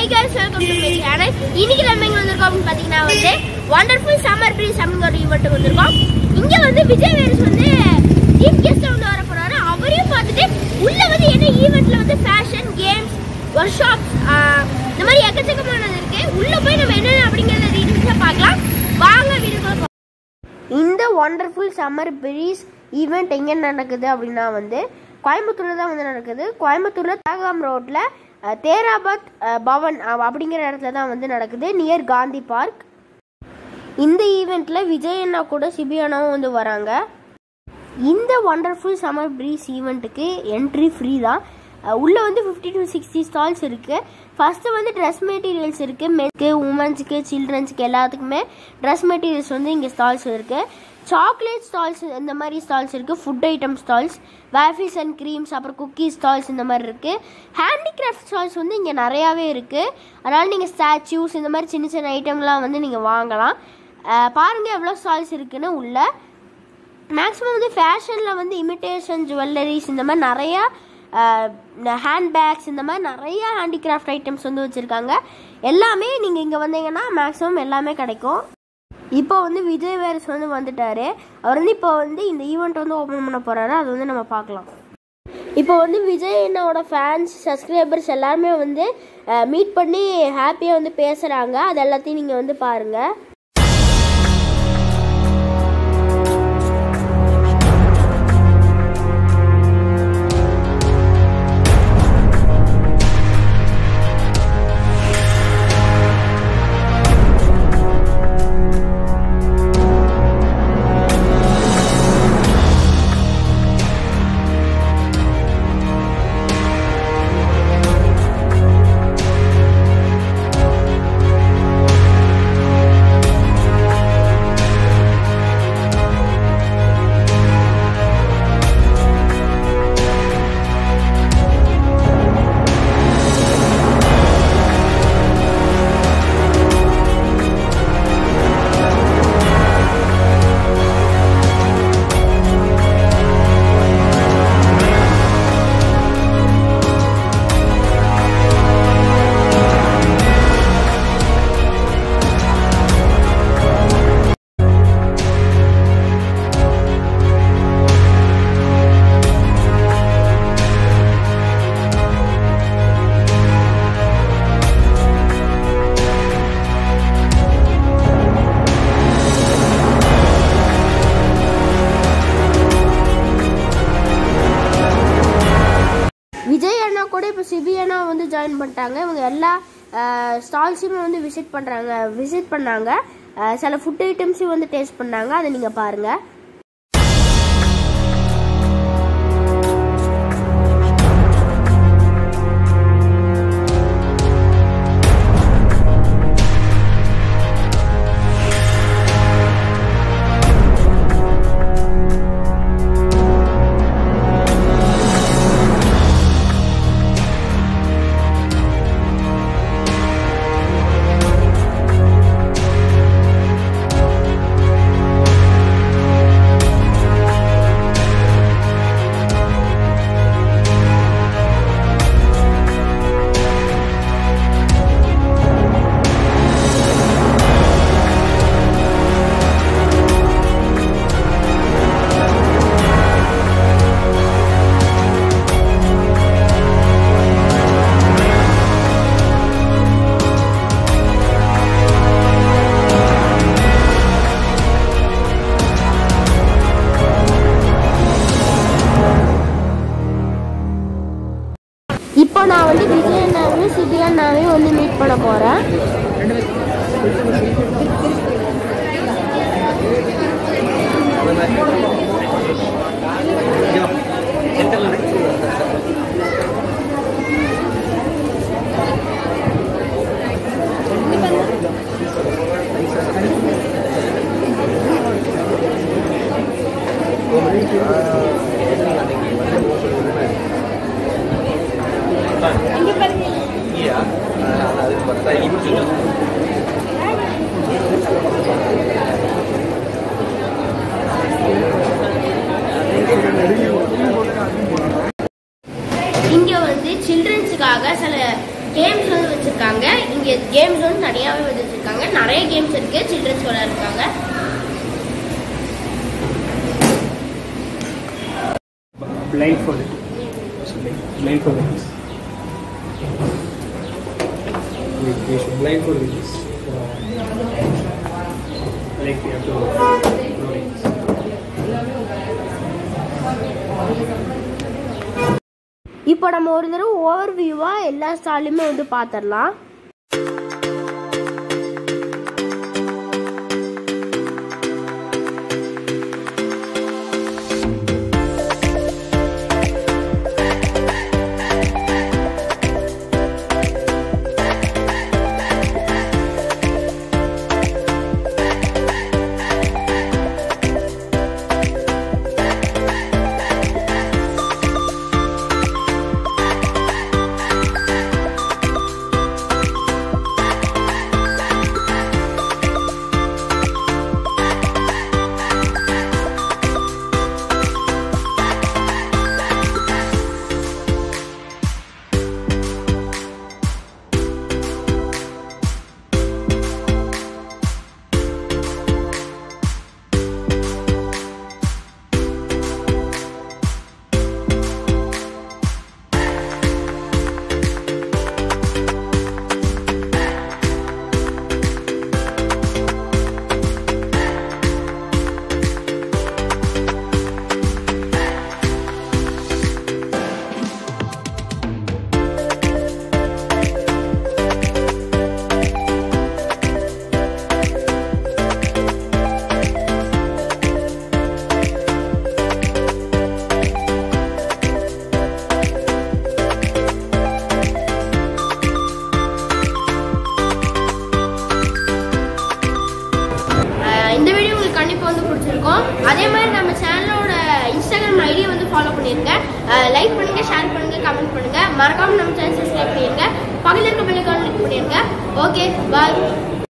High guys welcome to my channel இன்னைக்கு நம்ம எங்க வந்திருக்கோம் அப்படின்னு பாத்தீங்கன்னா வந்து வண்டர்ஃபுல் சம்மர் ப்ரீஸ் அப்படின்னு ஒரு ஈவெண்ட் வந்திருக்கோம் இங்க வந்து விஜய் வேல்ஸ் வந்து சீஃப் கெஸ்ட் வந்து வர போறாரு அவரையும் பார்த்துட்டு உள்ள வந்து என்ன ஈவெண்ட்ல வந்து ஃபேஷன் கேம்ஸ் ஒர்க் ஷாப் இந்த மாதிரி எக்கச்சக்கமானது இருக்கு உள்ள போய் நம்ம என்னென்ன அப்படிங்கறத டீடைல்ஸா பார்க்கலாம் வாங்க வீடியோக்குள்ள இந்த ஒண்டர்ஃபுல் சம்மர் பிரீஸ் ஈவெண்ட் எங்கே நடக்குது அப்படின்னா வந்து கோயம்புத்தூரில் தான் வந்து நடக்குது கோயம்புத்தூரில் தாகாம் ரோட்டில் தேராபாத் அஹ், பவன் அஹ், அப்படிங்கிற இடத்துல தான் வந்து நடக்குது நியர் காந்தி பார்க் இந்த ஈவெண்ட்டில் விஜய் அண்ணா கூட சிபி அண்ணாவும் வந்து வராங்க இந்த ஒண்டர்ஃபுல் சம்மர் ப்ரீஸ் ஈவெண்ட்டுக்கு என்ட்ரி ஃப்ரீ தான் அஹ் உள்ள வந்து ஃபிஃப்டி டு சிக்ஸ்டி ஸ்டால்ஸ் இருக்கு ஃபர்ஸ்ட் வந்து ட்ரெஸ் மெட்டீரியல்ஸ் இருக்கு மென்ஸ்க்கு உமன்ஸுக்கு சில்ட்ரன்ஸுக்கு எல்லாத்துக்குமே ட்ரெஸ் மெட்டீரியல்ஸ் வந்து இங்கே ஸ்டால்ஸ் இருக்கு சாக்லேட் ஸ்டால்ஸ் இந்த மாதிரி ஸ்டால்ஸ் இருக்கு food item stalls waffles and creams அப்புறம் குக்கீஸ் ஸ்டால்ஸ் இந்த மாதிரி இருக்கு ஹேண்டிகிராஃப்ட் ஸ்டால்ஸ் வந்து இங்கே நிறையாவே இருக்கு அதனால நீங்கள் ஸ்டாச்சூஸ் இந்த மாதிரி சின்ன சின்ன ஐட்டம்லாம் வந்து நீங்கள் வாங்கலாம் அஹ் பாருங்க எவ்வளோ ஸ்டால்ஸ் இருக்குன்னு உள்ள மேக்ஸிமம் வந்து ஃபேஷனில் வந்து இமிட்டேஷன் ஜுவல்லரிஸ் இந்த மாதிரி நிறையா ஹேண்ட்பேக்ஸ் இந்த மாதிரி நிறையா ஹேண்டிகிராஃப்ட் ஐட்டம்ஸ் வந்து வச்சுருக்காங்க எல்லாமே நீங்கள் இங்கே வந்தீங்கன்னா மேக்ஸிமம் எல்லாமே கிடைக்கும் இப்போ வந்து விஜய் வேரஸ் வந்து வந்துட்டாரு அவர் வந்து இப்போ வந்து இந்த ஈவெண்ட் வந்து ஓப்பன் பண்ண போகிறாரு அது வந்து நம்ம பார்க்கலாம் இப்போ வந்து விஜய் என்னோட ஃபேன்ஸ் சப்ஸ்கிரைபர்ஸ் எல்லாருமே வந்து மீட் பண்ணி ஹாப்பியாக வந்து பேசுகிறாங்க அது எல்லாத்தையும் நீங்கள் வந்து பாருங்கள் விஜய் அண்ணா கூட இப்போ சிபி அண்ணா வந்து ஜாயின் பண்ணிட்டாங்க இவங்க எல்லா ஸ்டால்ஸுமே வந்து விசிட் பண்ணுறாங்க விசிட் பண்ணாங்க அஹ், சில ஃபுட் ஐட்டம்ஸையும் வந்து டேஸ்ட் பண்ணாங்க அதை நீங்கள் பாருங்கள் இப்போ நான் வந்து விஜய் அண்ணாவையும் சிபி அண்ணாவையும் வந்து மீட் பண்ண போகிறேன் இங்க வந்து சில்ட்ரன்ஸுக்காக சில கேம்ஸ் வந்து வச்சிருக்காங்க வச்சிருக்காங்க இங்க கேம் ஜோன் தனியாவே வச்சிருக்காங்க நிறைய கேம்ஸ் இருக்கு சில்ட்ரன்ஸ் விளையாடுறாங்க blindfolded. So, like, blindfolded this. We, we should blindfold with this. Like we have to go like this. இப்போ நம்ம ஒரு தடவை ஓவர் வியூவா எல்லா ஸ்டாலையுமே வந்து பார்த்துடலாம் அஹ் இந்த வீடியோ உங்களுக்கு கண்டிப்பாக வந்து பிடிச்சிருக்கும் அதே மாதிரி நம்ம சேனலோட இன்ஸ்டாகிராம் ஐடியை வந்து ஃபாலோ பண்ணிருங்க லைக் பண்ணுங்க ஷேர் பண்ணுங்க கமெண்ட் பண்ணுங்க மறக்காம நம்ம சேனல் சப்ஸ்கிரைப் பண்ணிருங்க பக்கத்தில் இருக்க பெல்லைக்கான கிளிக் பண்ணிருங்க ஓகே பாய்